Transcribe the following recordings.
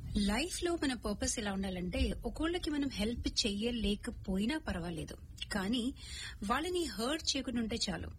Life లో మన purpose ఎలా ఉండాలంటే ఒకళ్ళకి మనం హెల్ప్ చెయ్యలేకపోయినా పర్వాలేదు కానీ వాళ్ళని హర్ట్ చేయకుండా ఉంటే చాలు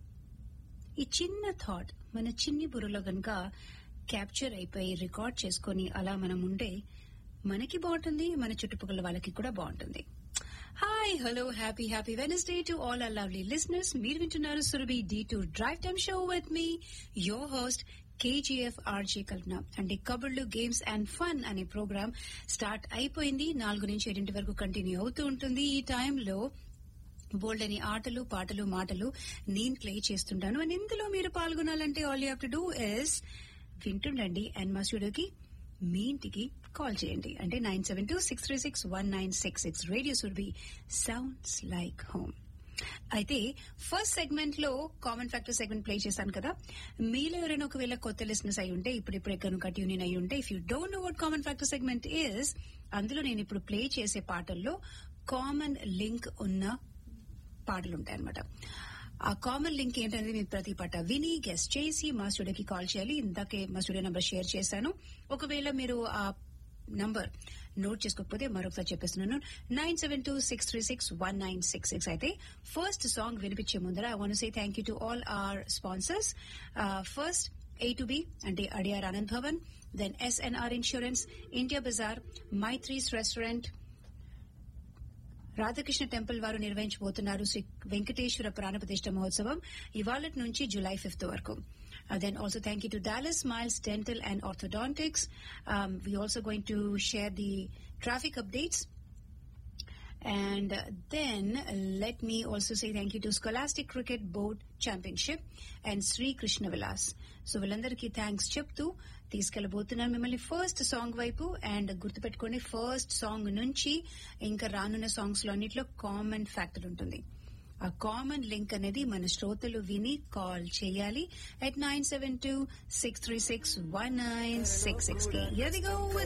ఈ చిన్న థాట్ మన చిన్ని బుర్రలో గనక క్యాప్చర్ అయిపోయి రికార్డ్ చేసుకొని అలా మనం ఉంటే మనకి బాగుంటుంది మన చుట్టుపక్కల వాళ్ళకి కూడా బాగుంటుంది hi hello happy happy Wednesday to all our lovely listeners మీరు వింటున్నారు Surabhi D to drive time show with me your host KGF RJ Kalpana అంటే కబుర్లు గేమ్స్ అండ్ ఫన్ అనే ప్రోగ్రామ్ స్టార్ట్ అయిపోయింది నాలుగు నుంచి ఏడింటి వరకు కంటిన్యూ అవుతూ ఉంటుంది ఈ టైంలో బోల్డ్ అని ఆటలు పాటలు మాటలు నేను ప్లే చేస్తుంటాను అండ్ ఇందులో మీరు పాల్గొనాలంటే all you have to do is వింటుండండి అండ్ మా స్టూడియోకి మీ ఇంటికి కాల్ చేయండి అంటే nine seven two six three six one nine six six radio Surabhi sounds like home అయితే ఫస్ట్ సెగ్మెంట్ లో కామన్ ఫ్యాక్టర్ సెగ్మెంట్ ప్లే చేశాను కదా మీలో ఎవరైనా ఒకవేళ కొత్త లిస్నెస్ అయి ఉంటే ఇప్పుడు ఇప్పుడు కనుక ట్యూన్ అయి ఉంటే if you don't know what common factor segment is అందులో నేను ఇప్పుడు ప్లే చేసే పాటల్లో కామన్ లింక్ ఉన్న పాటలు ఉంటాయి అనమాట ఆ కామన్ లింక్ ఏంటనేది మీరు ప్రతి పాట విని గెస్ట్ చేసి మా స్టూడియోకి కాల్ చేయాలి ఇందాకే మా స్టూడియో నంబర్ షేర్ చేశాను ఒకవేళ మీరు ఆ నంబర్ నోట్ చేసుకోకపోతే మరొకసారి చెప్పేస్తున్నాను nine seven two six three six one nine six six అయితే ఫస్ట్ సాంగ్ వినిపించే ముందర I want say thank you to all our sponsors first A to B అంటే Adyar Anand Bhavan then SNR insurance India bazaar Maitri's restaurant Radhakrishna temple వారు నిర్వహించబోతున్నారు శ్రీ వెంకటేశ్వర ప్రాణప్రతిష్ఠ మహోత్సవం ఇవాళ నుంచి జూలై ఫిఫ్త్ వరకు then also thank you to Dallas Smiles Dental and orthodontics we also going to share the traffic updates And then let me also say thank you to Scholastic Cricket Board Championship and Sri Krishna Vilas. So వీళ్ళందరికీ thanks చెప్తూ తీసుకెళ్లబోతున్నాను మిమ్మల్ని first song వైపు and గుర్తుపెట్టుకోండి first song నుంచి ఇంకా రానున్న songs లో అన్నిట్లో కామన్ ఫ్యాక్టర్ ఉంటుంది ఆ కామన్ లింక్ అనేది మన శ్రోతలు విని కాల్ చేయాలి at nine seven two six three six one nine six six కి